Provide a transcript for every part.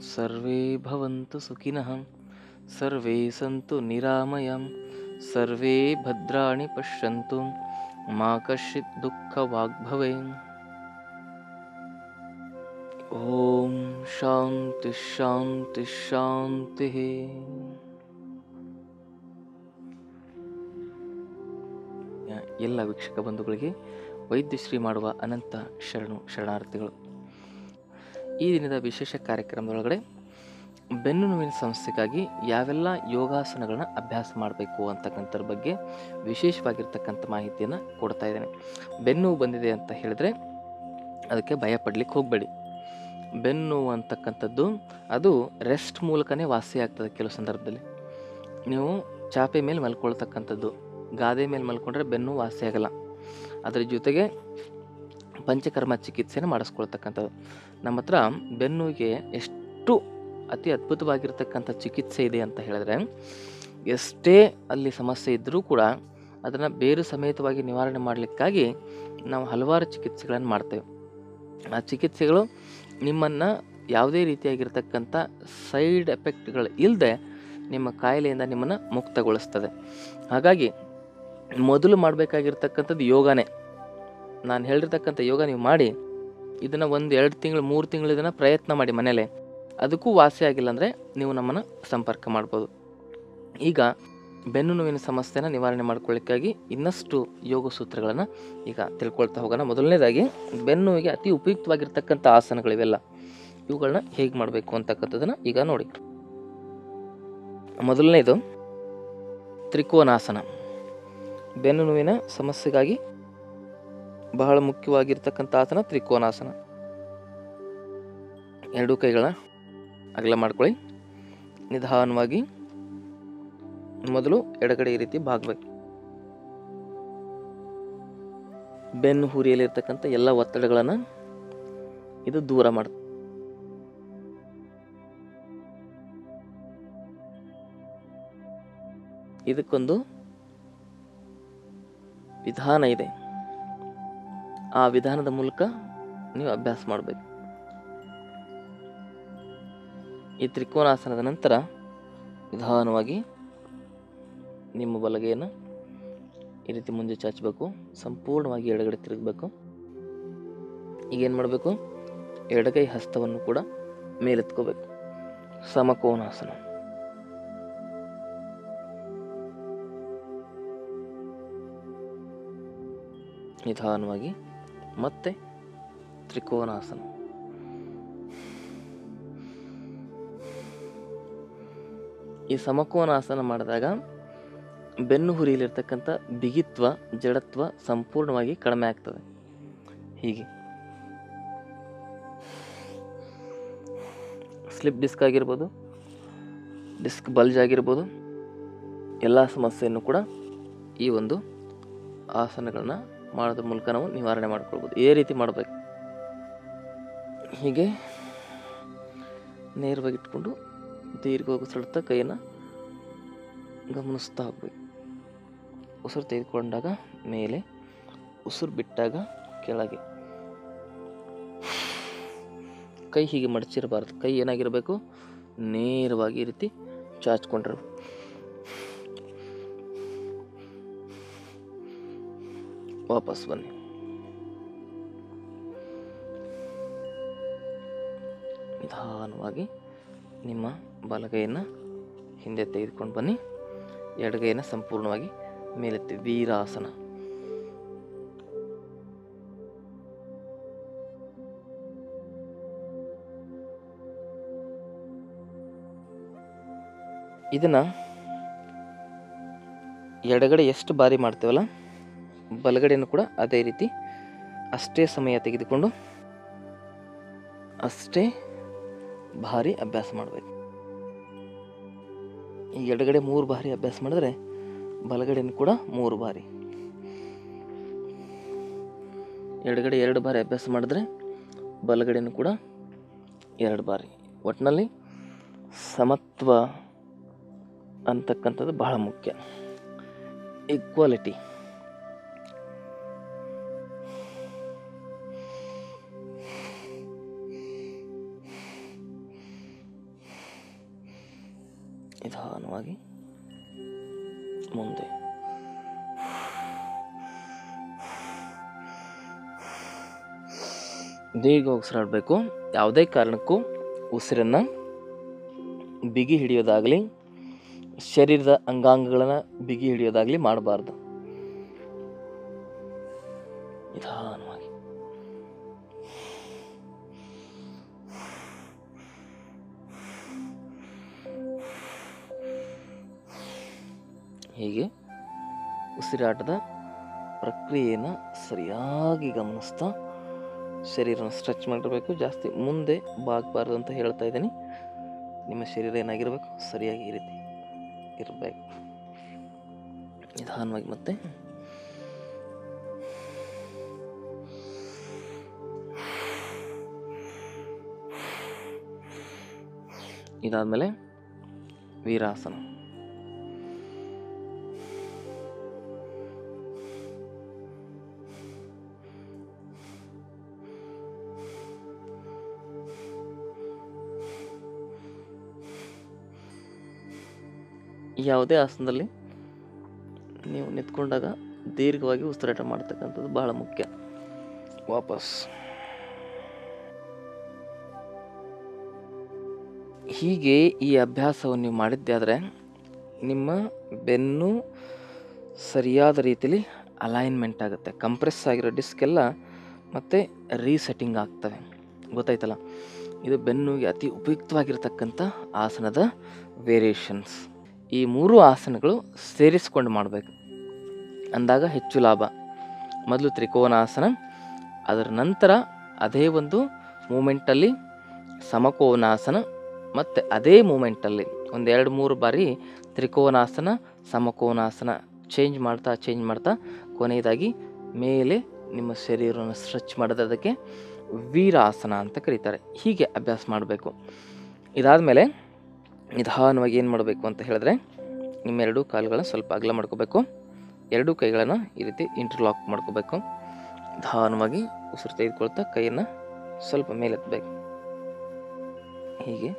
ಸರ್ವೇ ಭವಂತು ಸುಖಿನಃ ಸರ್ವೇ ಸಂತು ನಿರಾಮಯಂ ಸರ್ವೇ ಭದ್ರಾಣಿ ಪಶ್ಯಂತು ಮಾ ಕಶ್ಚಿತ್ ದುಃಖವಾಗ್ಭವೆ ಓಂ ಶಾಂತಿ ಶಾಂತಿ ಶಾಂತಿ ಎಲ್ಲ ವೀಕ್ಷಕ ಬಂಧುಗಳಿಗೆ ವೈದ್ಯಶ್ರೀ ಮಾಡುವ ಅನಂತ ಶರಣು ಶರಣಾರ್ಥಿಗಳು ಈ ದಿನದ ವಿಶೇಷ ಕಾರ್ಯಕ್ರಮದೊಳಗಡೆ ಬೆನ್ನು ನೋವಿನ ಸಮಸ್ಯೆಗಾಗಿ ಯಾವೆಲ್ಲ ಯೋಗಾಸನಗಳನ್ನ ಅಭ್ಯಾಸ ಮಾಡಬೇಕು ಅಂತಕ್ಕಂಥದ್ರ ಬಗ್ಗೆ ವಿಶೇಷವಾಗಿರ್ತಕ್ಕಂಥ ಮಾಹಿತಿಯನ್ನು ಕೊಡ್ತಾ ಇದ್ದೇನೆ ಬೆನ್ನು ನೋವು ಬಂದಿದೆ ಅಂತ ಹೇಳಿದ್ರೆ ಅದಕ್ಕೆ ಭಯ ಪಡ್ಲಿಕ್ಕೆ ಹೋಗಬೇಡಿ ಬೆನ್ನು ನೋವು ಅಂತಕ್ಕಂಥದ್ದು ಅದು ರೆಸ್ಟ್ ಮೂಲಕನೇ ವಾಸಿ ಆಗ್ತದೆ ಕೆಲವು ಸಂದರ್ಭದಲ್ಲಿ ನೀವು ಚಾಪೆ ಮೇಲೆ ಮಲ್ಕೊಳ್ತಕ್ಕಂಥದ್ದು ಗಾದೆ ಮೇಲೆ ಮಲ್ಕೊಂಡ್ರೆ ಬೆನ್ನು ವಾಸಿ ಆಗಲ್ಲ ಅದರ ಜೊತೆಗೆ ಪಂಚಕರ್ಮ ಚಿಕಿತ್ಸೆನ ಮಾಡಿಸ್ಕೊಳ್ತಕ್ಕಂಥದ್ದು ನಮ್ಮ ಹತ್ರ ಬೆನ್ನುಗೆ ಎಷ್ಟು ಅತಿ ಅದ್ಭುತವಾಗಿರ್ತಕ್ಕಂಥ ಚಿಕಿತ್ಸೆ ಇದೆ ಅಂತ ಹೇಳಿದ್ರೆ ಎಷ್ಟೇ ಅಲ್ಲಿ ಸಮಸ್ಯೆ ಇದ್ದರೂ ಕೂಡ ಅದನ್ನು ಬೇರು ಸಮೇತವಾಗಿ ನಿವಾರಣೆ ಮಾಡಲಿಕ್ಕಾಗಿ ನಾವು ಹಲವಾರು ಚಿಕಿತ್ಸೆಗಳನ್ನು ಮಾಡ್ತೇವೆ ಆ ಚಿಕಿತ್ಸೆಗಳು ನಿಮ್ಮನ್ನು ಯಾವುದೇ ರೀತಿಯಾಗಿರ್ತಕ್ಕಂಥ ಸೈಡ್ ಎಫೆಕ್ಟ್ಗಳು ಇಲ್ಲದೆ ನಿಮ್ಮ ಕಾಯಿಲೆಯಿಂದ ನಿಮ್ಮನ್ನು ಮುಕ್ತಗೊಳಿಸ್ತದೆ ಹಾಗಾಗಿ ಮೊದಲು ಮಾಡಬೇಕಾಗಿರ್ತಕ್ಕಂಥದ್ದು ಯೋಗನೇ ನಾನು ಹೇಳಿರ್ತಕ್ಕಂಥ ಯೋಗ ನೀವು ಮಾಡಿ ಇದನ್ನು ಒಂದು ಎರಡು ತಿಂಗಳು ಮೂರು ತಿಂಗಳು ಇದನ್ನು ಪ್ರಯತ್ನ ಮಾಡಿ ಮನೇಲೆ ಅದಕ್ಕೂ ವಾಸಿ ಆಗಿಲ್ಲ ಅಂದರೆ ನೀವು ನಮ್ಮನ್ನು ಸಂಪರ್ಕ ಮಾಡ್ಬೋದು ಈಗ ಬೆನ್ನು ನೋವಿನ ಸಮಸ್ಯೆನ ನಿವಾರಣೆ ಮಾಡ್ಕೊಳ್ಳಿಕ್ಕಾಗಿ ಇನ್ನಷ್ಟು ಯೋಗ ಸೂತ್ರಗಳನ್ನು ಈಗ ತಿಳ್ಕೊಳ್ತಾ ಹೋಗೋಣ ಮೊದಲನೇದಾಗಿ ಬೆನ್ನು ನೋವಿಗೆ ಅತಿ ಉಪಯುಕ್ತವಾಗಿರ್ತಕ್ಕಂಥ ಆಸನಗಳಿವೆಲ್ಲ ಇವುಗಳನ್ನ ಹೇಗೆ ಮಾಡಬೇಕು ಅಂತಕ್ಕಂಥದ್ದನ್ನು ಈಗ ನೋಡಿ ಮೊದಲನೇದು ತ್ರಿಕೋನಾಸನ ಬೆನ್ನು ನೋವಿನ ಸಮಸ್ಯೆಗಾಗಿ ಬಹಳ ಮುಖ್ಯವಾಗಿರ್ತಕ್ಕಂಥ ಆಸನ ತ್ರಿಕೋನಾಸನ ಎರಡೂ ಕೈಗಳ ಅಗಲ ಮಾಡ್ಕೊಳ್ಳಿ ನಿಧಾನವಾಗಿ ಮೊದಲು ಎಡಗಡೆ ಈ ರೀತಿ ಬಾಗ್ಬೇಕು ಬೆನ್ನು ಹುರಿಯಲ್ಲಿರ್ತಕ್ಕಂಥ ಎಲ್ಲ ಒತ್ತಡಗಳನ್ನು ಇದು ದೂರ ಮಾಡುತ್ತೆ ಇದಕ್ಕೊಂದು ವಿಧಾನ ಇದೆ ಆ ವಿಧಾನದ ಮೂಲಕ ನೀವು ಅಭ್ಯಾಸ ಮಾಡಬೇಕು ಈ ತ್ರಿಕೋನಾಸನದ ನಂತರ ನಿಧಾನವಾಗಿ ನಿಮ್ಮ ಬಲಗೈಯನ್ನು ಈ ರೀತಿ ಮುಂದೆ ಚಾಚಬೇಕು ಸಂಪೂರ್ಣವಾಗಿ ಎಡಗಡೆ ತಿರುಗಬೇಕು ಈಗೇನು ಮಾಡಬೇಕು ಎಡಗೈ ಹಸ್ತವನ್ನು ಕೂಡ ಮೇಲೆತ್ಕೋಬೇಕು ಸಮಕೋನಾಸನ ನಿಧಾನವಾಗಿ ಮತ್ತೆ ತ್ರಿಕೋನಾಸನ ಈ ಸಮಕೋನಾಸನ ಮಾಡಿದಾಗ ಬೆನ್ನು ಹುರಿಯಲಿರ್ತಕ್ಕಂಥ ಬಿಗಿತ್ವ ಜಡತ್ವ ಸಂಪೂರ್ಣವಾಗಿ ಕಡಿಮೆ ಆಗ್ತದೆ ಹೀಗೆ ಸ್ಲಿಪ್ ಡಿಸ್ಕ್ ಆಗಿರ್ಬೋದು ಡಿಸ್ಕ್ ಬಲ್ಜ್ ಆಗಿರ್ಬೋದು ಎಲ್ಲ ಸಮಸ್ಯೆಯನ್ನು ಕೂಡ ಈ ಒಂದು ಆಸನಗಳನ್ನ ಮಾಡೋದ್ರ ಮೂಲಕ ನಾವು ನಿವಾರಣೆ ಮಾಡ್ಕೊಳ್ಬೋದು ಈ ರೀತಿ ಮಾಡಬೇಕು ಹೀಗೆ ನೇರವಾಗಿ ಇಟ್ಕೊಂಡು ದೀರ್ಘವಾಗಿ ಉಸಿರುತ್ತಾ ಕೈಯನ್ನು ಗಮನಿಸ್ತಾ ಹೋಗ್ಬೇಕು ಉಸಿರು ತೆಗೆದುಕೊಂಡಾಗ ಮೇಲೆ ಉಸಿರು ಬಿಟ್ಟಾಗ ಕೆಳಗೆ ಕೈ ಹೀಗೆ ಮಡಚಿರಬಾರ್ದು ಕೈ ಏನಾಗಿರಬೇಕು ನೇರವಾಗಿ ಈ ರೀತಿ ಚಾಚ್ಕೊಂಡಿರ್ಬೇಕು ವಾಪಸ್ ಬನ್ನಿ ನಿಧಾನವಾಗಿ ನಿಮ್ಮ ಬಲಗೈಯನ್ನು ಹಿಂದೆ ತೆಗೆದುಕೊಂಡು ಬನ್ನಿ ಎಡಗೈಯನ್ನು ಸಂಪೂರ್ಣವಾಗಿ ಮೇಲೆತ್ತಿ ವೀರಾಸನ ಇದನ್ನು ಎಡಗಡೆ ಎಷ್ಟು ಬಾರಿ ಮಾಡ್ತೇವಲ್ಲ ಬಲಗಡೆಯನ್ನು ಕೂಡ ಅದೇ ರೀತಿ ಅಷ್ಟೇ ಸಮಯ ತೆಗೆದುಕೊಂಡು ಅಷ್ಟೇ ಭಾರಿ ಅಭ್ಯಾಸ ಮಾಡಬೇಕು ಈ ಎಡಗಡೆ ಮೂರು ಬಾರಿ ಅಭ್ಯಾಸ ಮಾಡಿದ್ರೆ ಬಲಗಡೆನೂ ಕೂಡ ಮೂರು ಬಾರಿ ಎಡಗಡೆ ಎರಡು ಬಾರಿ ಅಭ್ಯಾಸ ಮಾಡಿದ್ರೆ ಬಲಗಡೆನೂ ಕೂಡ ಎರಡು ಬಾರಿ ಒಟ್ಟಿನಲ್ಲಿ ಸಮತ್ವ ಅಂತಕ್ಕಂಥದ್ದು ಬಹಳ ಮುಖ್ಯ ಈಕ್ವಾಲಿಟಿ ನಿಧಾನವಾಗಿ ಮುಂದೆ ದೀರ್ಘ ಉಸಿರಾಡಬೇಕು ಯಾವುದೇ ಕಾರಣಕ್ಕೂ ಉಸಿರನ್ನು ಬಿಗಿ ಹಿಡಿಯೋದಾಗಲಿ ಶರೀರದ ಅಂಗಾಂಗಗಳನ್ನು ಬಿಗಿ ಹಿಡಿಯೋದಾಗಲಿ ಮಾಡಬಾರ್ದು ನಿಧಾನವಾಗಿ ಹೀಗೆ ಉಸಿರಾಟದ ಪ್ರಕ್ರಿಯೆಯನ್ನು ಸರಿಯಾಗಿ ಗಮನಿಸ್ತಾ ಶರೀರನ ಸ್ಟ್ರೆಚ್ ಮಾಡಿರಬೇಕು ಜಾಸ್ತಿ ಮುಂದೆ ಬಾಗಬಾರ್ದು ಅಂತ ಹೇಳ್ತಾ ಇದ್ದೀನಿ ನಿಮ್ಮ ಶರೀರ ಏನಾಗಿರಬೇಕು ಸರಿಯಾಗಿ ಈ ರೀತಿ ಇರಬೇಕು ನಿಧಾನವಾಗಿ ಮತ್ತೆ ಇದಾದಮೇಲೆ ವೀರಾಸನ ಯಾವುದೇ ಆಸನದಲ್ಲಿ ನೀವು ನಿಂತ್ಕೊಂಡಾಗ ದೀರ್ಘವಾಗಿ ಉಸಿರಾಟ ಮಾಡ್ತಕ್ಕಂಥದ್ದು ಬಹಳ ಮುಖ್ಯ ವಾಪಸ್ ಹೀಗೆ ಈ ಅಭ್ಯಾಸವನ್ನು ನೀವು ಮಾಡಿದ್ದೆ ಆದರೆ ನಿಮ್ಮ ಬೆನ್ನು ಸರಿಯಾದ ರೀತಿಯಲ್ಲಿ ಅಲೈನ್ಮೆಂಟ್ ಆಗುತ್ತೆ ಕಂಪ್ರೆಸ್ ಆಗಿರೋ ಡಿಸ್ಕ್ ಎಲ್ಲ ಮತ್ತೆ ರೀಸೆಟ್ಟಿಂಗ್ ಆಗ್ತವೆ ಗೊತ್ತಾಯ್ತಲ್ಲ ಇದು ಬೆನ್ನುಗೆ ಅತಿ ಉಪಯುಕ್ತವಾಗಿರ್ತಕ್ಕಂಥ ಆಸನದ ವೇರಿಯೇಷನ್ಸ್ ಈ ಮೂರು ಆಸನಗಳು ಸೇರಿಸ್ಕೊಂಡು ಮಾಡಬೇಕು ಅಂದಾಗ ಹೆಚ್ಚು ಲಾಭ ಮೊದಲು ತ್ರಿಕೋನಾಸನ ಅದರ ನಂತರ ಅದೇ ಒಂದು ಮೂಮೆಂಟಲ್ಲಿ ಸಮಕೋನಾಸನ ಮತ್ತು ಅದೇ ಮೂಮೆಂಟಲ್ಲಿ ಒಂದೆರಡು ಮೂರು ಬಾರಿ ತ್ರಿಕೋನಾಸನ ಸಮಕೋನಾಸನ ಚೇಂಜ್ ಮಾಡ್ತಾ ಚೇಂಜ್ ಮಾಡ್ತಾ ಕೊನೆಯದಾಗಿ ಮೇಲೆ ನಿಮ್ಮ ಶರೀರವನ್ನು ಸ್ಟ್ರೆಚ್ ಮಾಡೋದು ಅದಕ್ಕೆ ವೀರಾಸನ ಅಂತ ಕರೀತಾರೆ ಹೀಗೆ ಅಭ್ಯಾಸ ಮಾಡಬೇಕು ಇದಾದಮೇಲೆ ನಿಧಾನವಾಗಿ ಏನು ಮಾಡಬೇಕು ಅಂತ ಹೇಳಿದ್ರೆ ನಿಮ್ಮೆರಡು ಕಾಲುಗಳನ್ನ ಸ್ವಲ್ಪ ಅಗಲ ಮಾಡ್ಕೋಬೇಕು ಎರಡೂ ಕೈಗಳನ್ನು ಈ ರೀತಿ ಇಂಟರ್ಲಾಕ್ ಮಾಡ್ಕೋಬೇಕು ನಿಧಾನವಾಗಿ ಉಸಿರು ತೆಗೆದುಕೊಳ್ತಾ ಕೈಯನ್ನು ಸ್ವಲ್ಪ ಮೇಲೆತ್ತಬೇಕು ಹೀಗೆ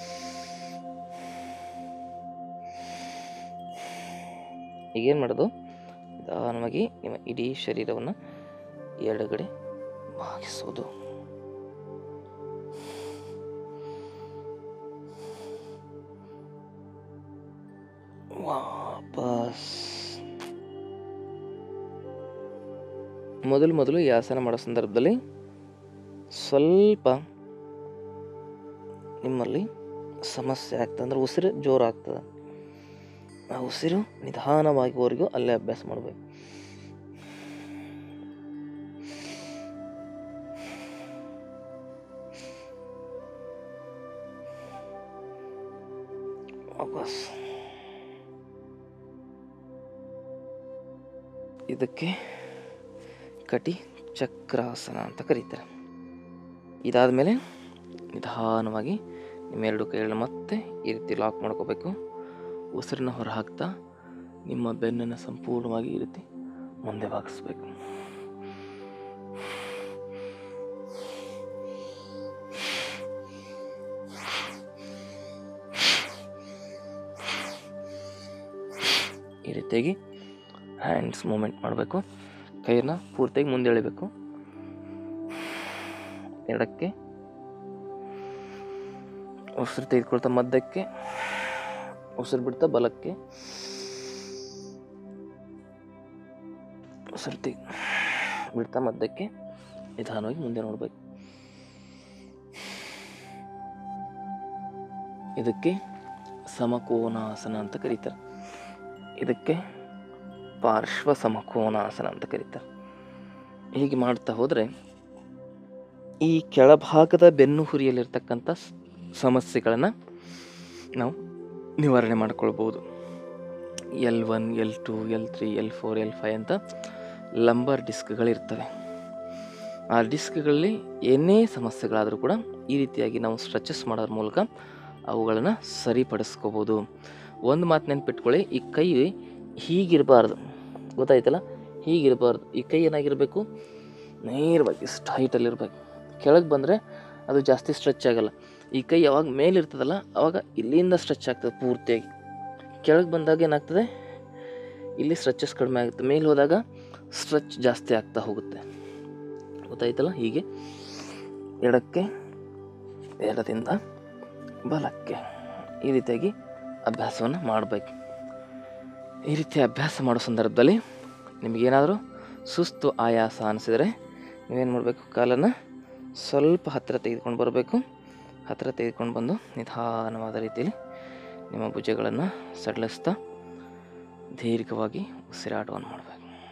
ಈಗೇನು ಮಾಡೋದು ನಿಧಾನವಾಗಿ ನಿಮ್ಮ ಇಡೀ ಶರೀರವನ್ನು ಎಡಗಡೆ ಬಾಗಿಸೋದು ವಾಪಸ್ ಮೊದಲು ಮೊದಲು ಈ ಆಸನ ಮಾಡೋ ಸಂದರ್ಭದಲ್ಲಿ ಸ್ವಲ್ಪ ನಿಮ್ಮಲ್ಲಿ ಸಮಸ್ಯೆ ಆಗ್ತದೆ ಅಂದ್ರೆ ಉಸಿರು ಜೋರಾಗ್ತದೆ ಆ ಉಸಿರು ನಿಧಾನವಾಗಿವರೆಗೂ ಅಲ್ಲೇ ಅಭ್ಯಾಸ ಮಾಡಬೇಕು ವಾಪಸ್ ಇದಕ್ಕೆ ಕಟಿ ಚಕ್ರಾಸನ ಅಂತ ಕರೀತಾರೆ ಇದಾದ ಮೇಲೆ ನಿಧಾನವಾಗಿ ನಿಮ್ಮೆರಡು ಕೈಗಳನ್ನ ಮತ್ತೆ ಈ ರೀತಿ ಲಾಕ್ ಮಾಡ್ಕೋಬೇಕು ಉಸಿರನ್ನ ಹೊರ ಹಾಕ್ತಾ ನಿಮ್ಮ ಬೆನ್ನನ್ನು ಸಂಪೂರ್ಣವಾಗಿ ಈ ರೀತಿ ಮುಂದೆ ಬಾಗಿಸ್ಬೇಕು ಈ ರೀತಿಯಾಗಿ ಹ್ಯಾಂಡ್ಸ್ ಮೂಮೆಂಟ್ ಮಾಡಬೇಕು ಕೈಯನ್ನು ಪೂರ್ತಿಯಾಗಿ ಮುಂದೆ ಎಳಿಬೇಕು ಎಡಕ್ಕೆ ಉಸಿರು ತೆಗೆದುಕೊಳ್ತಾ ಮಧ್ಯಕ್ಕೆ ಉಸಿರು ಬಿಡ್ತಾ ಬಲಕ್ಕೆ ಉಸಿರು ತೆಗೆ ಬಿಡ್ತಾ ಮಧ್ಯಕ್ಕೆ ನಿಧಾನವಾಗಿ ಮುಂದೆ ನೋಡಬೇಕು ಇದಕ್ಕೆ ಸಮಕೋನಾಸನ ಅಂತ ಕರೀತಾರೆ ಇದಕ್ಕೆ ಪಾರ್ಶ್ವ ಸಮಕೋನಾಸನ ಅಂತ ಕರೀತಾರೆ ಹೀಗೆ ಮಾಡ್ತಾ ಹೋದರೆ ಈ ಕೆಳಭಾಗದ ಬೆನ್ನು ಹುರಿಯಲ್ಲಿರ್ತಕ್ಕಂಥ ಸ್- ಸಮಸ್ಯೆಗಳನ್ನು ನಾವು ನಿವಾರಣೆ ಮಾಡ್ಕೊಳ್ಬೋದು L one L two L three L four L five ಅಂತ ಲಂಬರ್ ಡಿಸ್ಕ್ಗಳಿರ್ತವೆ ಆ ಡಿಸ್ಕ್ಗಳಲ್ಲಿ ಏನೇ ಸಮಸ್ಯೆಗಳಾದರೂ ಕೂಡ ಈ ರೀತಿಯಾಗಿ ನಾವು ಸ್ಟ್ರೆಚಸ್ ಮಾಡೋದ್ರ ಮೂಲಕ ಅವುಗಳನ್ನು ಸರಿಪಡಿಸ್ಕೋಬೋದು ಒಂದು ಮಾತು ನೆನ್ಪಿಟ್ಕೊಳ್ಳಿ ಈ ಕೈ ಹೀಗಿರಬಾರ್ದು ಗೊತ್ತಾಯ್ತಲ್ಲ ಹೀಗಿರಬಾರ್ದು ಈ ಕೈ ಏನಾಗಿರಬೇಕು ನೇರವಾಗಿ ಇಷ್ಟು ಹೈಟಲ್ಲಿರಬೇಕು ಕೆಳಗೆ ಬಂದರೆ ಅದು ಜಾಸ್ತಿ ಸ್ಟ್ರೆಚ್ ಆಗಲ್ಲ ಈ ಕೈ ಯಾವಾಗ ಮೇಲಿರ್ತದಲ್ಲ ಅವಾಗ ಇಲ್ಲಿಂದ ಸ್ಟ್ರೆಚ್ ಆಗ್ತದೆ ಪೂರ್ತಿಯಾಗಿ ಕೆಳಗೆ ಬಂದಾಗ ಏನಾಗ್ತದೆ ಇಲ್ಲಿ ಸ್ಟ್ರೆಚಸ್ ಕಡಿಮೆ ಆಗುತ್ತೆ ಮೇಲೆ ಹೋದಾಗ ಸ್ಟ್ರೆಚ್ ಜಾಸ್ತಿ ಆಗ್ತಾ ಹೋಗುತ್ತೆ ಗೊತ್ತಾಯ್ತಲ್ಲ ಹೀಗೆ ಎಡಕ್ಕೆ ಎಡದಿಂದ ಬಲಕ್ಕೆ ಈ ರೀತಿಯಾಗಿ ಅಭ್ಯಾಸವನ್ನು ಮಾಡಬೇಕು ಈ ರೀತಿ ಅಭ್ಯಾಸ ಮಾಡೋ ಸಂದರ್ಭದಲ್ಲಿ ನಿಮಗೇನಾದರೂ ಸುಸ್ತು ಆಯಾಸ ಅನಿಸಿದರೆ ನೀವೇನು ಮಾಡಬೇಕು ಕಾಲನ್ನು ಸ್ವಲ್ಪ ಹತ್ತಿರ ತೆಗೆದುಕೊಂಡು ಬರಬೇಕು ಹತ್ತಿರ ತೆಗೆದುಕೊಂಡು ಬಂದು ನಿಧಾನವಾದ ರೀತಿಯಲ್ಲಿ ನಿಮ್ಮ ಭುಜಗಳನ್ನು ಸಡಿಲಿಸ್ತಾ ದೀರ್ಘವಾಗಿ ಉಸಿರಾಟವನ್ನು ಮಾಡಬೇಕು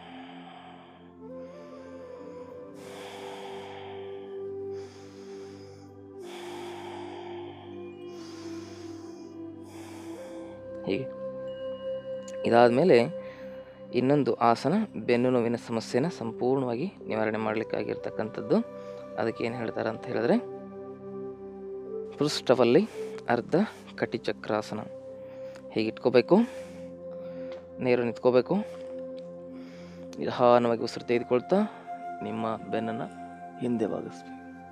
ಹೀಗೆ ಇದಾದ ಮೇಲೆ ಇನ್ನೊಂದು ಆಸನ ಬೆನ್ನು ನೋವಿನ ಸಮಸ್ಯೆನ ಸಂಪೂರ್ಣವಾಗಿ ನಿವಾರಣೆ ಮಾಡಲಿಕ್ಕಾಗಿರ್ತಕ್ಕಂಥದ್ದು ಅದಕ್ಕೆ ಏನು ಹೇಳ್ತಾರೆ ಅಂತ ಹೇಳಿದ್ರೆ ಪೃಷ್ಠವಲ್ಲಿ ಅರ್ಧ ಕಟಿಚಕ್ರಾಸನ ಹೀಗೆ ಇಟ್ಕೋಬೇಕು ನೇರ ನಿಂತ್ಕೋಬೇಕು ನಿಧಾನವಾಗಿ ಉಸಿರು ತೆಗೆದುಕೊಳ್ತಾ ನಿಮ್ಮ ಬೆನ್ನನ್ನು ಹಿಂದೆ ಬಾಗಿಸ್ಬೇಕು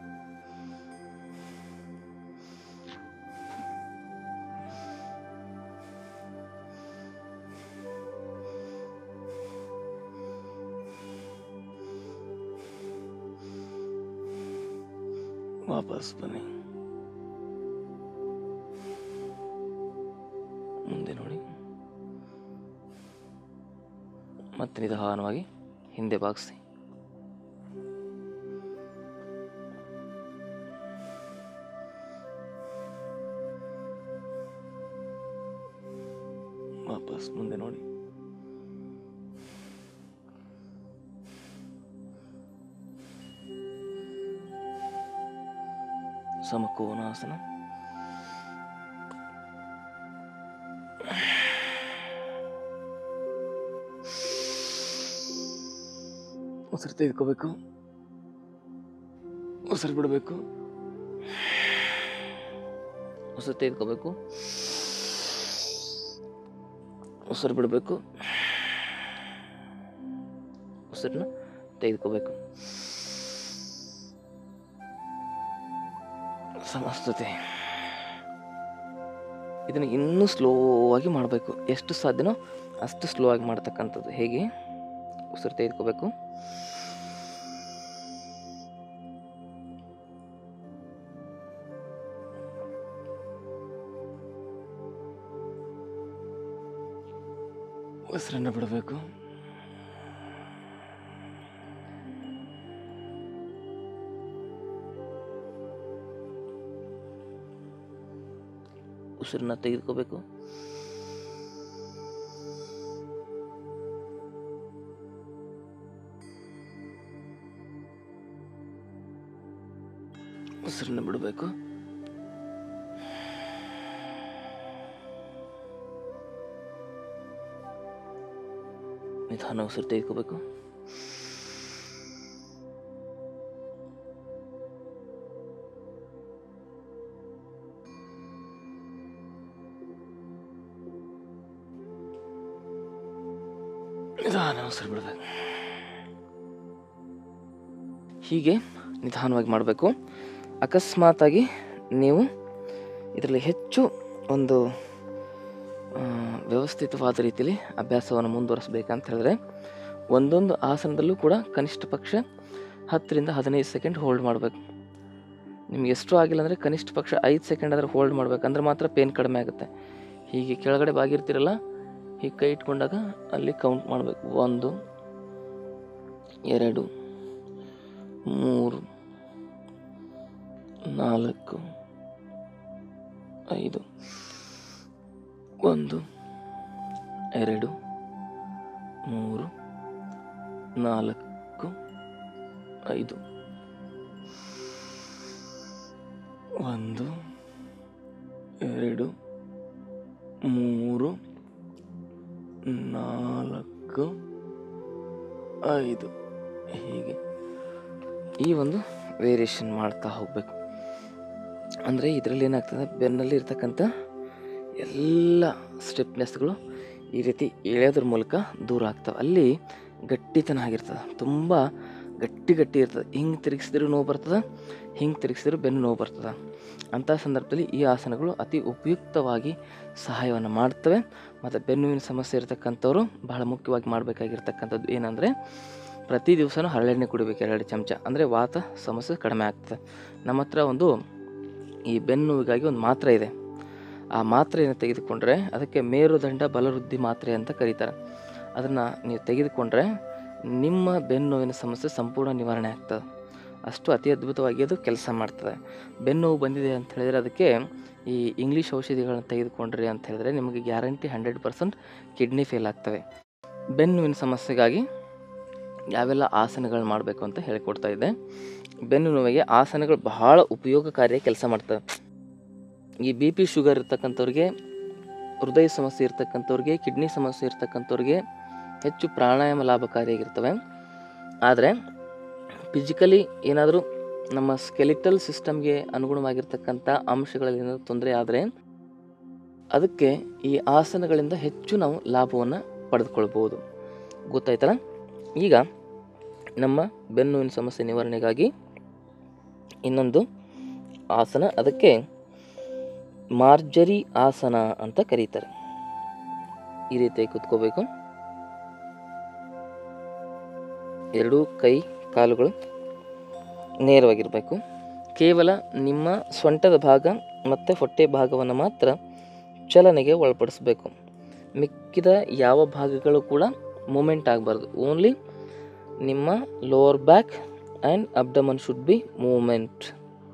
ವಾಪಸ್ ಬನ್ನಿ ಮುಂದೆ ನೋಡಿ ಮತ್ತೆ ನಿಧಾನವಾಗಿ ಹಿಂದೆ ಬಾಗಿಸಿ ವಾಪಸ್ ಮುಂದೆ ನೋಡಿ ಸಮಕೋನಾಸನ ಉಸಿರು ತೆಗೆದುಕೋಬೇಕು ಉಸಿರು ಬಿಡಬೇಕು ಉಸಿರು ತೆಗೆದುಕೋಬೇಕು ಉಸಿರು ಬಿಡಬೇಕು ಉಸಿರನ್ನ ತೆಗೆದುಕೋಬೇಕು ಸಮಸ್ತತೆ ಇದನ್ನು ಇನ್ನೂ ಸ್ಲೋ ಆಗಿ ಮಾಡಬೇಕು ಎಷ್ಟು ಸಾಧ್ಯನೋ ಅಷ್ಟು ಸ್ಲೋ ಆಗಿ ಮಾಡ್ತಕ್ಕಂಥದ್ದು ಹೇಗೆ ಉಸಿರು ತೆಗೆದುಕೋಬೇಕು ಉಸಿರನ್ನು ಬಿಡಬೇಕು ಉಸಿರನ್ನ ತೆಗೆದುಕೋಬೇಕು ಉಸಿರನ್ನ ಬಿಡಬೇಕು ನಿಧಾನ ಉಸಿರು ತೆಗೆದುಕೋಬೇಕು ನಿಧಾನ ಉಸಿರು ಬಿಡಬೇಕು ಹೀಗೆ ನಿಧಾನವಾಗಿ ಮಾಡಬೇಕು ಅಕಸ್ಮಾತಾಗಿ ನೀವು ಇದರಲ್ಲಿ ಹೆಚ್ಚು ಒಂದು ಆ, ವ್ಯವಸ್ಥಿತವಾದ ರೀತಿಯಲ್ಲಿ ಅಭ್ಯಾಸವನ್ನು ಮುಂದುವರಿಸಬೇಕಂತ ಹೇಳಿದ್ರೆ ಒಂದೊಂದು ಆಸನದಲ್ಲೂ ಕೂಡ ಕನಿಷ್ಠ ಪಕ್ಷ ಹತ್ತರಿಂದ ಹದಿನೈದು ಸೆಕೆಂಡ್ ಹೋಲ್ಡ್ ಮಾಡಬೇಕು ನಿಮ್ಗೆ ಎಷ್ಟು ಆಗಿಲ್ಲ ಅಂದರೆ ಕನಿಷ್ಠ ಪಕ್ಷ ಐದು ಸೆಕೆಂಡ್ ಆದ್ರೆ ಹೋಲ್ಡ್ ಮಾಡ್ಬೇಕಂದ್ರೆ ಮಾತ್ರ ಪೇನ್ ಕಡಿಮೆ ಆಗುತ್ತೆ ಹೀಗೆ ಕೆಳಗಡೆ ಬಾಗಿರ್ತೀರಲ್ಲ ಹೀಗೆ ಕೈ ಇಟ್ಕೊಂಡಾಗ ಅಲ್ಲಿ ಕೌಂಟ್ ಮಾಡಬೇಕು ಒಂದು ಎರಡು ಮೂರು ನಾಲ್ಕು ಐದು ಒಂದು ಎರಡು ಮೂರು ನಾಲ್ಕು ಐದು ಒಂದು ಎರಡು ಮೂರು ನಾಲ್ಕು ಐದು ಹೀಗೆ ಈ ಒಂದು ವೇರಿಯೇಷನ್ ಮಾಡ್ತಾ ಹೋಗಬೇಕು ಅಂದರೆ ಇದರಲ್ಲಿ ಏನಾಗ್ತದೆ ಬೆನ್ನಲ್ಲಿ ಇರ್ತಕ್ಕಂಥ ಎಲ್ಲ ಸ್ಟಿಫ್ನೆಸ್ಗಳು ಈ ರೀತಿ ಎಳೆಯೋದ್ರ ಮೂಲಕ ದೂರ ಆಗ್ತವೆ ಅಲ್ಲಿ ಗಟ್ಟಿತನ ಆಗಿರ್ತದೆ ತುಂಬ ಗಟ್ಟಿ ಗಟ್ಟಿ ಇರ್ತದೆ ಹಿಂಗೆ ತಿರುಗಿಸಿದ್ರು ನೋವು ಬರ್ತದೆ ಹಿಂಗೆ ತಿರುಗಿಸಿದ್ರು ಬೆನ್ನು ನೋವು ಬರ್ತದೆ ಅಂಥ ಸಂದರ್ಭದಲ್ಲಿ ಈ ಆಸನಗಳು ಅತಿ ಉಪಯುಕ್ತವಾಗಿ ಸಹಾಯವನ್ನು ಮಾಡ್ತವೆ ಮತ್ತು ಬೆನ್ನುವಿನ ಸಮಸ್ಯೆ ಇರತಕ್ಕಂಥವ್ರು ಬಹಳ ಮುಖ್ಯವಾಗಿ ಮಾಡಬೇಕಾಗಿರ್ತಕ್ಕಂಥದ್ದು ಏನಂದರೆ ಪ್ರತಿ ದಿವಸನೂ ಹರಳೆಣ್ಣೆ ಕುಡಿಬೇಕು ಎರಡು ಚಮಚ ಅಂದರೆ ವಾತ ಸಮಸ್ಯೆ ಕಡಿಮೆ ಆಗ್ತದೆ ನಮ್ಮ ಹತ್ರ ಒಂದು ಈ ಬೆನ್ನುವಿಗಾಗಿ ಒಂದು ಮಾತ್ರೆ ಇದೆ ಆ ಮಾತ್ರೆಯನ್ನು ತೆಗೆದುಕೊಂಡ್ರೆ ಅದಕ್ಕೆ ಮೇರುದಂಡ ಬಲವೃದ್ಧಿ ಮಾತ್ರೆ ಅಂತ ಕರೀತಾರೆ ಅದನ್ನು ನೀವು ತೆಗೆದುಕೊಂಡ್ರೆ ನಿಮ್ಮ ಬೆನ್ನುವಿನ ಸಮಸ್ಯೆ ಸಂಪೂರ್ಣ ನಿವಾರಣೆ ಆಗ್ತದೆ ಅಷ್ಟು ಅತಿ ಅದ್ಭುತವಾಗಿ ಅದು ಕೆಲಸ ಮಾಡ್ತದೆ ಬೆನ್ನುವು ಬಂದಿದೆ ಅಂತ ಹೇಳಿದರೆ ಅದಕ್ಕೆ ಈ ಇಂಗ್ಲೀಷ್ ಔಷಧಿಗಳನ್ನ ತೆಗೆದುಕೊಂಡ್ರಿ ಅಂತ ಹೇಳಿದ್ರೆ ನಿಮಗೆ guarantee hundred percent kidney fail ಆಗ್ತವೆ ಬೆನ್ನುವಿನ ಸಮಸ್ಯೆಗಾಗಿ ಯಾವೆಲ್ಲ ಆಸನಗಳು ಮಾಡಬೇಕು ಅಂತ ಹೇಳಿಕೊಡ್ತಾ ಇದ್ದೆ ಬೆನ್ನು ನೋವಿಗೆ ಆಸನಗಳು ಬಹಳ ಉಪಯೋಗಕಾರಿಯಾಗಿ ಕೆಲಸ ಮಾಡ್ತವೆ ಈ ಬಿ ಪಿ ಶುಗರ್ ಇರ್ತಕ್ಕಂಥವ್ರಿಗೆ ಹೃದಯ ಸಮಸ್ಯೆ ಇರ್ತಕ್ಕಂಥವ್ರಿಗೆ ಕಿಡ್ನಿ ಸಮಸ್ಯೆ ಇರ್ತಕ್ಕಂಥವ್ರಿಗೆ ಹೆಚ್ಚು ಪ್ರಾಣಾಯಾಮ ಲಾಭಕಾರಿಯಾಗಿರ್ತವೆ ಆದರೆ ಫಿಸಿಕಲಿ ಏನಾದರೂ ನಮ್ಮ ಸ್ಕೆಲಿಟಲ್ ಸಿಸ್ಟಮ್ಗೆ ಅನುಗುಣವಾಗಿರ್ತಕ್ಕಂಥ ಅಂಶಗಳಲ್ಲಿ ಏನಾದರೂ ತೊಂದರೆ ಆದರೆ ಅದಕ್ಕೆ ಈ ಆಸನಗಳಿಂದ ಹೆಚ್ಚು ನಾವು ಲಾಭವನ್ನು ಪಡೆದುಕೊಳ್ಬೋದು ಗೊತ್ತಾಯ್ತಲ್ಲ ಈಗ ನಮ್ಮ ಬೆನ್ನುವಿನ ಸಮಸ್ಯೆ ನಿವಾರಣೆಗಾಗಿ ಇನ್ನೊಂದು ಆಸನ ಅದಕ್ಕೆ ಮಾರ್ಜರಿ ಆಸನ ಅಂತ ಕರೀತಾರೆ ಈ ರೀತಿಯಾಗಿ ಕೂತ್ಕೋಬೇಕು ಎರಡೂ ಕೈ ಕಾಲುಗಳು ನೇರವಾಗಿರಬೇಕು ಕೇವಲ ನಿಮ್ಮ ಸೊಂಟದ ಭಾಗ ಮತ್ತು ಹೊಟ್ಟೆ ಭಾಗವನ್ನು ಮಾತ್ರ ಚಲನೆಗೆ ಒಳಪಡಿಸಬೇಕು ಮಿಕ್ಕಿದ ಯಾವ ಭಾಗಗಳು ಕೂಡ ಮೂಮೆಂಟ್ ಆಗಬಾರ್ದು ಓನ್ಲಿ ನಿಮ್ಮ lower back and abdomen should be movement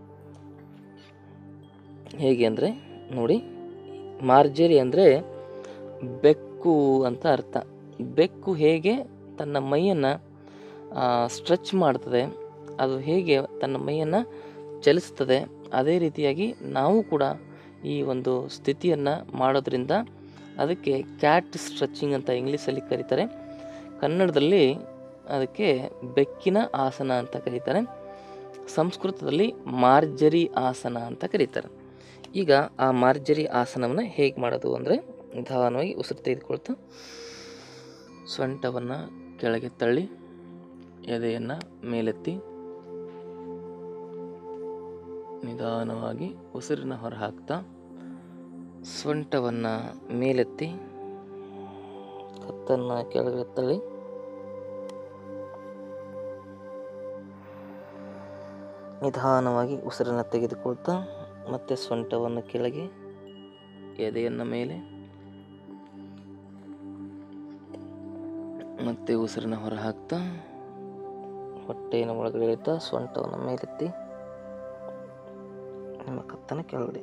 ಹೇಗೆ ಅಂದರೆ ನೋಡಿ ಮಾರ್ಜರಿ ಅಂದರೆ ಬೆಕ್ಕು ಅಂತ ಅರ್ಥ ಬೆಕ್ಕು ಹೇಗೆ ತನ್ನ ಮೈಯನ್ನು ಸ್ಟ್ರೆಚ್ ಮಾಡ್ತದೆ ಅದು ಹೇಗೆ ತನ್ನ ಮೈಯನ್ನು ಚಲಿಸ್ತದೆ ಅದೇ ರೀತಿಯಾಗಿ ನಾವು ಕೂಡ ಈ ಒಂದು ಸ್ಥಿತಿಯನ್ನು ಮಾಡೋದ್ರಿಂದ ಅದಕ್ಕೆ ಕ್ಯಾಟ್ ಸ್ಟ್ರೆಚಿಂಗ್ ಅಂತ ಇಂಗ್ಲೀಷಲ್ಲಿ ಕರೀತಾರೆ ಕನ್ನಡದಲ್ಲಿ ಅದಕ್ಕೆ ಬೆಕ್ಕಿನ ಆಸನ ಅಂತ ಕರೀತಾರೆ ಸಂಸ್ಕೃತದಲ್ಲಿ ಮಾರ್ಜರಿ ಆಸನ ಅಂತ ಕರೀತಾರೆ ಈಗ ಆ ಮಾರ್ಜರಿ ಆಸನವನ್ನು ಹೇಗೆ ಮಾಡೋದು ಅಂದರೆ ನಿಧಾನವಾಗಿ ಉಸಿರು ತೆಗೆದುಕೊಳ್ತಾ ಸೊಂಟವನ್ನು ಕೆಳಗೆ ತಳ್ಳಿ ಎದೆಯನ್ನು ಮೇಲೆತ್ತಿ ನಿಧಾನವಾಗಿ ಉಸಿರನ್ನ ಹೊರಹಾಕ್ತಾ ಸೊಂಟವನ್ನು ಮೇಲೆತ್ತಿ ಕತ್ತನ್ನು ಕೆಳಗೆ ತಳ್ಳಿ ನಿಧಾನವಾಗಿ ಉಸಿರನ್ನು ತೆಗೆದುಕೊಳ್ತಾ ಮತ್ತೆ ಸೊಂಟವನ್ನು ಕೆಳಗೆ ಎದೆಯನ್ನು ಮೇಲೆ ಮತ್ತೆ ಉಸಿರನ್ನ ಹೊರಹಾಕ್ತಾ ಹೊಟ್ಟೆಯನ್ನು ಒಳಗಡೆ ಇಳ್ತಾ ಸೊಂಟವನ್ನು ಮೇಲೆತ್ತಿ ನಿಮ್ಮ ಕತ್ತನ ಕೆಳಗಡೆ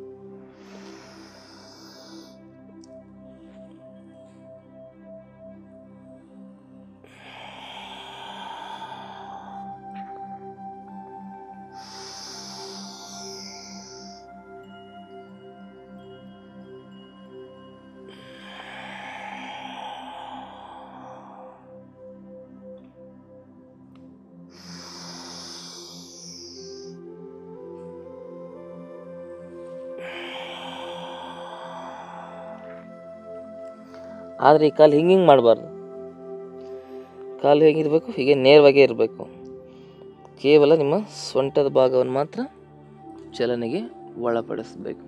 ಆದರೆ ಈ ಕಾಲು ಹಿಂಗೆ ಹಿಂಗೆ ಮಾಡಬಾರ್ದು ಕಾಲು ಹೇಗಿರಬೇಕು ಹೀಗೆ ನೇರವಾಗೇ ಇರಬೇಕು ಕೇವಲ ನಿಮ್ಮ ಸೊಂಟದ ಭಾಗವನ್ನು ಮಾತ್ರ ಚಲನೆಗೆ ಒಳಪಡಿಸಬೇಕು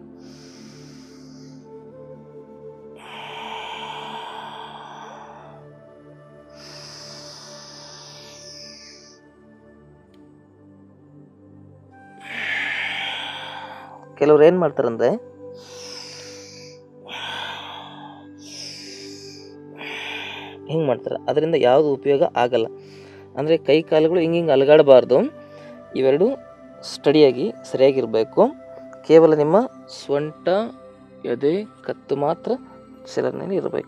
ಕೆಲವ್ರು ಏನು ಮಾಡ್ತಾರಂದ್ರೆ ಹಿಂಗೆ ಮಾಡ್ತಾರೆ ಅದರಿಂದ ಯಾವುದು ಉಪಯೋಗ ಆಗಲ್ಲ ಅಂದರೆ ಕೈ ಕಾಲುಗಳು ಹಿಂಗೆ ಹಿಂಗೆ ಅಲಗಾಡಬಾರ್ದು ಇವೆರಡು ಸ್ಟಡಿಯಾಗಿ ಸರಿಯಾಗಿರಬೇಕು ಕೇವಲ ನಿಮ್ಮ ಸೊಂಟ ಎದೆ ಕತ್ತು ಮಾತ್ರ ಚಲನೆಯಲ್ಲಿ ಇರಬೇಕು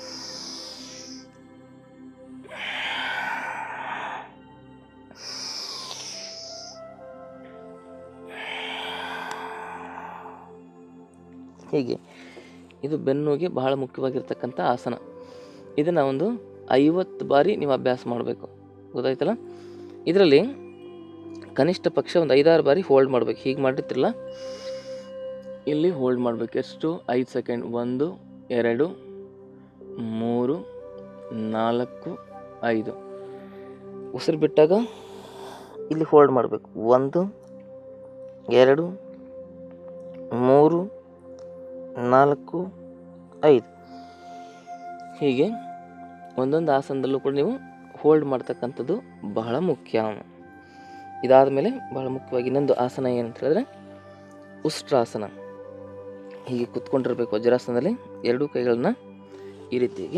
ಹೀಗೆ ಇದು ಬೆನ್ನುಗೆ ಬಹಳ ಮುಖ್ಯವಾಗಿರ್ತಕ್ಕಂಥ ಆಸನ ಇದನ್ನು ಒಂದು ಐವತ್ತು ಬಾರಿ ನೀವು ಅಭ್ಯಾಸ ಮಾಡಬೇಕು ಗೊತ್ತಾಯ್ತಲ್ಲ ಇದರಲ್ಲಿ ಕನಿಷ್ಠ ಪಕ್ಷ ಒಂದು ಐದಾರು ಬಾರಿ ಹೋಲ್ಡ್ ಮಾಡಬೇಕು ಹೀಗೆ ಮಾಡಿರ್ತಿರಲ್ಲ ಇಲ್ಲಿ ಹೋಲ್ಡ್ ಮಾಡಬೇಕು ಎಷ್ಟು ಐದು ಸೆಕೆಂಡ್ ಒಂದು ಎರಡು ಮೂರು ನಾಲ್ಕು ಐದು ಉಸಿರು ಬಿಟ್ಟಾಗ ಇಲ್ಲಿ ಹೋಲ್ಡ್ ಮಾಡಬೇಕು ಒಂದು ಎರಡು ಮೂರು ನಾಲ್ಕು ಐದು ಹೀಗೆ ಒಂದೊಂದು ಆಸನದಲ್ಲೂ ಕೂಡ ನೀವು ಹೋಲ್ಡ್ ಮಾಡ್ತಕ್ಕಂಥದ್ದು ಬಹಳ ಮುಖ್ಯ ಇದಾದ ಮೇಲೆ ಬಹಳ ಮುಖ್ಯವಾಗಿ ಇನ್ನೊಂದು ಆಸನ ಏನಂತ ಹೇಳಿದ್ರೆ ಉಷ್ಟ್ರಾಸನ ಹೀಗೆ ಕುತ್ಕೊಂಡಿರ್ಬೇಕು ವಜ್ರಾಸನದಲ್ಲಿ ಎರಡೂ ಕೈಗಳನ್ನ ಈ ರೀತಿಯಾಗಿ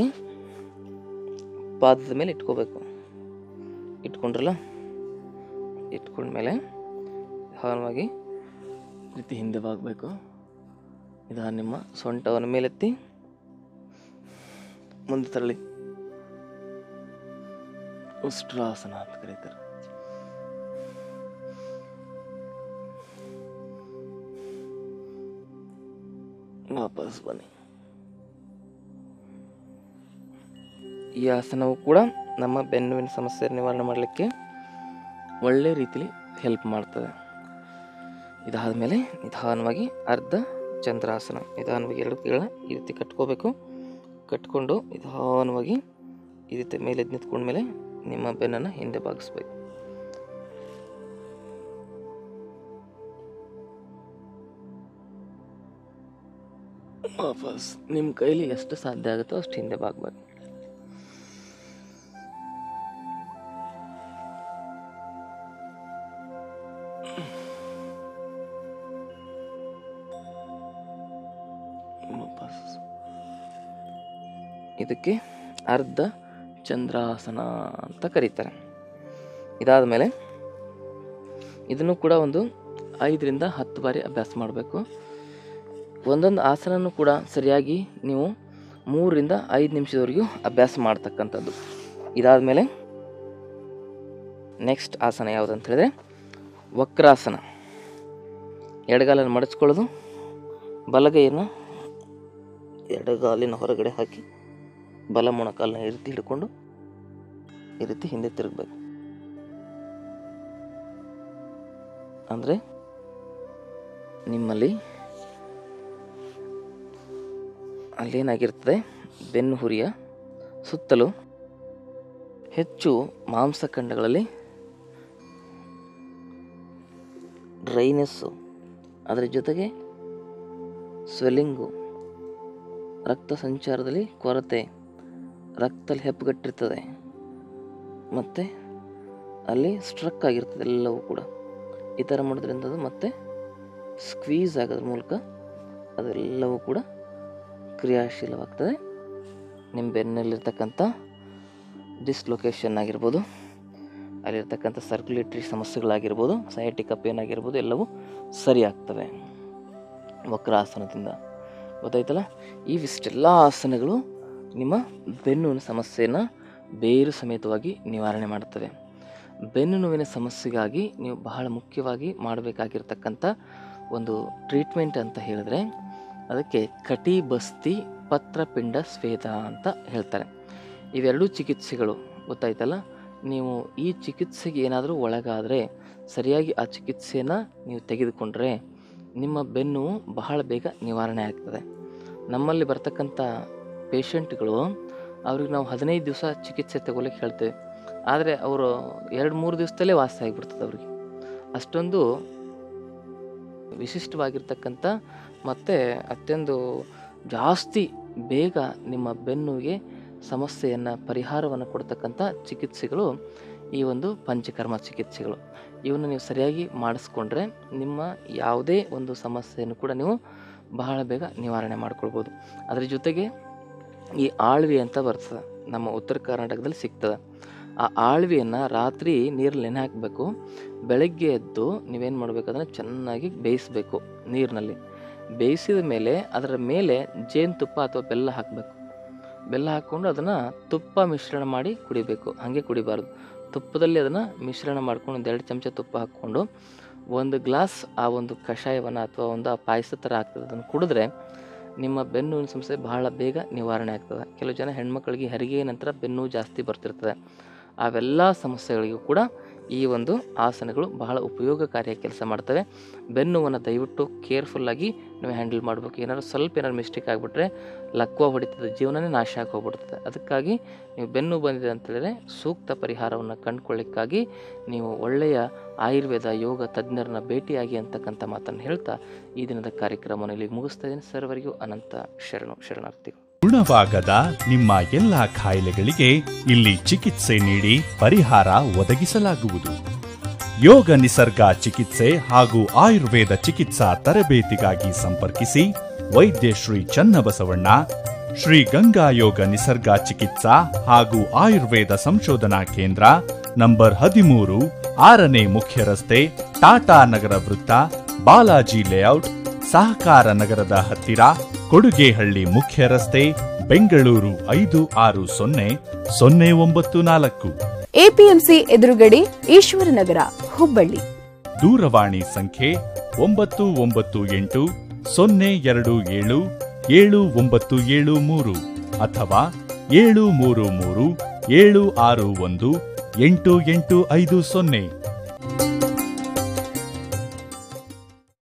ಪಾದದ ಮೇಲೆ ಇಟ್ಕೋಬೇಕು ಇಟ್ಕೊಂಡ್ರಲ್ಲ ಇಟ್ಕೊಂಡ್ಮೇಲೆ ನಿಧಾನವಾಗಿ ಈ ರೀತಿ ಹಿಂದೆ ಬಾಗಬೇಕು ನಿಧಾನ ನಿಮ್ಮ ಸೊಂಟವನ್ನು ಮೇಲೆತ್ತಿ ಮುಂದೆ ತರಳಿ ಉಷ್ಟ್ರಾಸನ ಅಂತ ಕರೀತಾರೆ ವಾಪಸ್ ಬನ್ನಿ ಈ ಆಸನವು ಕೂಡ ನಮ್ಮ ಬೆನ್ನುವಿನ ಸಮಸ್ಯೆ ನಿವಾರಣೆ ಮಾಡಲಿಕ್ಕೆ ಒಳ್ಳೆ ರೀತಿಲಿ ಹೆಲ್ಪ್ ಮಾಡ್ತದೆ ಇದಾದ ಮೇಲೆ ನಿಧಾನವಾಗಿ ಅರ್ಧ ಚಂದ್ರಾಸನ ನಿಧಾನವಾಗಿ ಎರಡು ಕೈಗಳನ್ನ ಈ ರೀತಿ ಕಟ್ಕೋಬೇಕು ಕಟ್ಕೊಂಡು ನಿಧಾನವಾಗಿ ಈ ರೀತಿ ಮೇಲೆ ನಿಂತ್ಕೊಂಡ್ಮೇಲೆ ನಿಮ್ಮ ಬೆನ್ನನ್ನು ಹಿಂದೆ ಬಾಗಿಸ್ಬೇಕು ವಾಪಸ್ ನಿಮ್ಮ ಕೈಲಿ ಎಷ್ಟು ಸಾಧ್ಯ ಆಗುತ್ತೋ ಅಷ್ಟು ಹಿಂದೆ ಬಾಗ್ಬೇಕು ವಾಪಸ್ ಇದಕ್ಕೆ ಅರ್ಧ ಚಂದ್ರಾಸನ ಅಂತ ಕರೀತಾರೆ ಇದಾದ ಮೇಲೆ ಇದನ್ನು ಕೂಡ ಒಂದು ಐದರಿಂದ ಹತ್ತು ಬಾರಿ ಅಭ್ಯಾಸ ಮಾಡಬೇಕು ಒಂದೊಂದು ಆಸನನೂ ಕೂಡ ಸರಿಯಾಗಿ ನೀವು ಮೂರರಿಂದ ಐದು ನಿಮಿಷದವರೆಗೂ ಅಭ್ಯಾಸ ಮಾಡ್ತಕ್ಕಂಥದ್ದು ಇದಾದ ಮೇಲೆ ನೆಕ್ಸ್ಟ್ ಆಸನ ಯಾವುದು ಅಂತ ಹೇಳಿದ್ರೆ ವಕ್ರಾಸನ ಎಡಗಾಲನ್ನು ಮಡಚ್ಕೊಳ್ಳೋದು ಬಲಗೈಯನ್ನು ಎಡಗಾಲಿನ ಹೊರಗಡೆ ಹಾಕಿ ಬಲ ಮೊಣಕಾಲನ್ನ ಈ ರೀತಿ ಹಿಡ್ಕೊಂಡು ಈ ರೀತಿ ಹಿಂದೆ ತಿರುಗಬೇಕು ಅಂದರೆ ನಿಮ್ಮಲ್ಲಿ ಅಲ್ಲೇನಾಗಿರ್ತದೆ ಬೆನ್ನು ಹುರಿಯ ಸುತ್ತಲೂ ಹೆಚ್ಚು ಮಾಂಸಖಂಡಗಳಲ್ಲಿ ಡ್ರೈನೆಸ್ಸು ಅದರ ಜೊತೆಗೆ ಸ್ವೆಲ್ಲಿಂಗು ರಕ್ತ ಸಂಚಾರದಲ್ಲಿ ಕೊರತೆ ರಕ್ತದಲ್ಲಿ ಹೆಪ್ಪುಗಟ್ಟಿರ್ತದೆ ಮತ್ತು ಅಲ್ಲಿ ಸ್ಟ್ರಕ್ ಆಗಿರ್ತದೆ ಎಲ್ಲವೂ ಕೂಡ ಈ ಥರ ಮಾಡೋದ್ರಿಂದ ಅದು ಮತ್ತೆ ಸ್ಕ್ವೀಸ್ ಆಗೋದ್ರ ಮೂಲಕ ಅದೆಲ್ಲವೂ ಕೂಡ ಕ್ರಿಯಾಶೀಲವಾಗ್ತದೆ ನಿಮ್ಮ ಬೆನ್ನಲ್ಲಿರ್ತಕ್ಕಂಥ ಡಿಸ್ಲೊಕೇಶನ್ ಆಗಿರ್ಬೋದು ಅಲ್ಲಿರ್ತಕ್ಕಂಥ ಸರ್ಕ್ಯುಲೇಟರಿ ಸಮಸ್ಯೆಗಳಾಗಿರ್ಬೋದು ಸಯಾಟಿಕ ಪೇನ್ ಆಗಿರ್ಬೋದು ಎಲ್ಲವೂ ಸರಿ ಆಗ್ತವೆ ವಕ್ರಾಸನದಿಂದ ಗೊತ್ತಾಯ್ತಲ್ಲ ಇವಿಷ್ಟೆಲ್ಲ ಆಸನಗಳು ನಿಮ್ಮ ಬೆನ್ನುವಿನ ಸಮಸ್ಯೆಯನ್ನು ಬೇರು ಸಮೇತವಾಗಿ ನಿವಾರಣೆ ಮಾಡುತ್ತವೆ ಬೆನ್ನು ನೋವಿನ ಸಮಸ್ಯೆಗಾಗಿ ನೀವು ಬಹಳ ಮುಖ್ಯವಾಗಿ ಮಾಡಬೇಕಾಗಿರ್ತಕ್ಕಂಥ ಒಂದು ಟ್ರೀಟ್ಮೆಂಟ್ ಅಂತ ಹೇಳಿದ್ರೆ ಅದಕ್ಕೆ ಕಟಿ ಬಸ್ತಿ ಪತ್ರಪಿಂಡ ಸ್ವೇದ ಅಂತ ಹೇಳ್ತಾರೆ ಇವೆರಡೂ ಚಿಕಿತ್ಸೆಗಳು ಗೊತ್ತಾಯ್ತಲ್ಲ ನೀವು ಈ ಚಿಕಿತ್ಸೆಗೆ ಏನಾದರೂ ಒಳಗಾದರೆ ಸರಿಯಾಗಿ ಆ ಚಿಕಿತ್ಸೆಯನ್ನು ನೀವು ತೆಗೆದುಕೊಂಡ್ರೆ ನಿಮ್ಮ ಬೆನ್ನು ಬಹಳ ಬೇಗ ನಿವಾರಣೆ ಆಗ್ತದೆ ನಮ್ಮಲ್ಲಿ ಬರ್ತಕ್ಕಂಥ ಪೇಷಂಟ್ಗಳು ಅವ್ರಿಗೆ ನಾವು ಹದಿನೈದು ದಿವಸ ಚಿಕಿತ್ಸೆ ತಗೊಲಿಕ್ಕೆ ಹೇಳ್ತೇವೆ ಆದರೆ ಅವರು ಎರಡು ಮೂರು ದಿವಸದಲ್ಲೇ ವಾಸಿ ಆಗಿಬಿಡ್ತದೆ ಅವ್ರಿಗೆ ಅಷ್ಟೊಂದು ವಿಶಿಷ್ಟವಾಗಿರ್ತಕ್ಕಂಥ ಮತ್ತು ಅತ್ಯಂತ ಜಾಸ್ತಿ ಬೇಗ ನಿಮ್ಮ ಬೆನ್ನುಗೆ ಸಮಸ್ಯೆಯನ್ನು ಪರಿಹಾರವನ್ನು ಕೊಡ್ತಕ್ಕಂಥ ಚಿಕಿತ್ಸೆಗಳು ಈ ಒಂದು ಪಂಚಕರ್ಮ ಚಿಕಿತ್ಸೆಗಳು ಇವನ್ನು ನೀವು ಸರಿಯಾಗಿ ಮಾಡಿಸ್ಕೊಂಡ್ರೆ ನಿಮ್ಮ ಯಾವುದೇ ಒಂದು ಸಮಸ್ಯೆಯನ್ನು ಕೂಡ ನೀವು ಬಹಳ ಬೇಗ ನಿವಾರಣೆ ಮಾಡ್ಕೊಳ್ಬೋದು ಅದರ ಜೊತೆಗೆ ಈ ಆಳ್ವಿ ಅಂತ ಬರ್ತದೆ ನಮ್ಮ ಉತ್ತರ ಕರ್ನಾಟಕದಲ್ಲಿ ಸಿಗ್ತದೆ ಆ ಆಳ್ವಿಯನ್ನು ರಾತ್ರಿ ನೀರಲ್ಲಿ ನೆನೆ ಹಾಕಬೇಕು ಬೆಳಗ್ಗೆ ಎದ್ದು ನೀವೇನು ಮಾಡಬೇಕು ಅದನ್ನು ಚೆನ್ನಾಗಿ ಬೇಯಿಸಬೇಕು ನೀರಿನಲ್ಲಿ ಬೇಯಿಸಿದ ಮೇಲೆ ಅದರ ಮೇಲೆ ಜೇನುತುಪ್ಪ ಅಥವಾ ಬೆಲ್ಲ ಹಾಕಬೇಕು ಬೆಲ್ಲ ಹಾಕ್ಕೊಂಡು ಅದನ್ನು ತುಪ್ಪ ಮಿಶ್ರಣ ಮಾಡಿ ಕುಡಿಬೇಕು ಹಾಗೆ ಕುಡಿಬಾರ್ದು ತುಪ್ಪದಲ್ಲಿ ಅದನ್ನು ಮಿಶ್ರಣ ಮಾಡ್ಕೊಂಡು ಒಂದು ಎರಡು ಚಮಚ ತುಪ್ಪ ಹಾಕ್ಕೊಂಡು ಒಂದು ಗ್ಲಾಸ್ ಆ ಒಂದು ಕಷಾಯವನ್ನು ಅಥವಾ ಒಂದು ಆ ಪಾಯಸ ಥರ ಆಗ್ತದೆ ಅದನ್ನು ಕುಡಿದ್ರೆ ನಿಮ್ಮ ಬೆನ್ನುವಿನ ಸಮಸ್ಯೆ ಬಹಳ ಬೇಗ ನಿವಾರಣೆ ಆಗ್ತದೆ ಕೆಲವು ಜನ ಹೆಣ್ಮಕ್ಳಿಗೆ ಹೆರಿಗೆ ನಂತರ ಬೆನ್ನು ಜಾಸ್ತಿ ಬರ್ತಿರ್ತದೆ ಅವೆಲ್ಲ ಸಮಸ್ಯೆಗಳಿಗೂ ಕೂಡ ಈ ಒಂದು ಆಸನಗಳು ಬಹಳ ಉಪಯೋಗಕಾರಿಯಾಗಿ ಕೆಲಸ ಮಾಡ್ತವೆ ಬೆನ್ನುವನ್ನು ದಯವಿಟ್ಟು ಕೇರ್ಫುಲ್ಲಾಗಿ ನೀವು ಹ್ಯಾಂಡಲ್ ಮಾಡಬೇಕು ಏನಾದ್ರು ಸ್ವಲ್ಪ ಏನಾದ್ರು ಮಿಸ್ಟೇಕ್ ಆಗಿಬಿಟ್ರೆ ಲಕ್ವ ಹೊಡಿತದೆ ಜೀವನನೇ ನಾಶ ಆಗಿ ಹೋಗ್ಬಿಡ್ತದೆ ಅದಕ್ಕಾಗಿ ನೀವು ಬೆನ್ನು ಬಂದಿದೆ ಅಂತೇಳಿದ್ರೆ ಸೂಕ್ತ ಪರಿಹಾರವನ್ನು ಕಂಡುಕೊಳ್ಳಿಕ್ಕಾಗಿ ನೀವು ಒಳ್ಳೆಯ ಆಯುರ್ವೇದ ಯೋಗ ತಜ್ಞರನ್ನ ಭೇಟಿಯಾಗಿ ಅಂತಕ್ಕಂಥ ಮಾತನ್ನು ಹೇಳ್ತಾ ಈ ದಿನದ ಕಾರ್ಯಕ್ರಮವನ್ನು ಇಲ್ಲಿಗೆ ಮುಗಿಸ್ತಾ ಇದ್ದೀನಿ ಸರ್ವರಿಗೂ ಅನಂತ ಶರಣು ಶರಣಾರ್ಥಿಗಳು ಗುಣವಾಗದ ನಿಮ್ಮ ಎಲ್ಲ ಕಾಯಿಲೆಗಳಿಗೆ ಇಲ್ಲಿ ಚಿಕಿತ್ಸೆ ನೀಡಿ ಪರಿಹಾರ ಒದಗಿಸಲಾಗುವುದು ಯೋಗ ನಿಸರ್ಗ ಚಿಕಿತ್ಸೆ ಹಾಗೂ ಆಯುರ್ವೇದ ಚಿಕಿತ್ಸಾ ತರಬೇತಿಗಾಗಿ ಸಂಪರ್ಕಿಸಿ ವೈದ್ಯ ಶ್ರೀ ಚನ್ನಬಸವಣ್ಣ ಶ್ರೀ ಗಂಗಾ ಯೋಗ ನಿಸರ್ಗ ಚಿಕಿತ್ಸಾ ಹಾಗೂ ಆಯುರ್ವೇದ ಸಂಶೋಧನಾ ಕೇಂದ್ರ ನಂಬರ್ ಹದಿಮೂರು ಆರನೇ ಮುಖ್ಯ ರಸ್ತೆ ಟಾಟಾ ನಗರ ವೃತ್ತ ಬಾಲಾಜಿ ಲೇಔಟ್ ಸಹಕಾರ ನಗರದ ಹತ್ತಿರ ಕೊಡುಗೆಹಳ್ಳಿ ಮುಖ್ಯ ರಸ್ತೆ ಬೆಂಗಳೂರು ಐದು ಆರು ಸೊನ್ನೆ ಸೊನ್ನೆ ಒಂಬತ್ತು ನಾಲ್ಕು ಎಪಿಎಂಸಿ ಎದುರುಗಡೆ ಈಶ್ವರನಗರ ಹುಬ್ಬಳ್ಳಿ ದೂರವಾಣಿ ಸಂಖ್ಯೆ ಒಂಬತ್ತು ಒಂಬತ್ತು ಎಂಟು ಸೊನ್ನೆ ಎರಡು ಏಳು ಏಳು ಒಂಬತ್ತು ಏಳು ಮೂರು ಅಥವಾ ಏಳು ಮೂರು ಮೂರು ಏಳು ಆರು ಒಂದು ಎಂಟು ಎಂಟು ಐದು ಸೊನ್ನೆ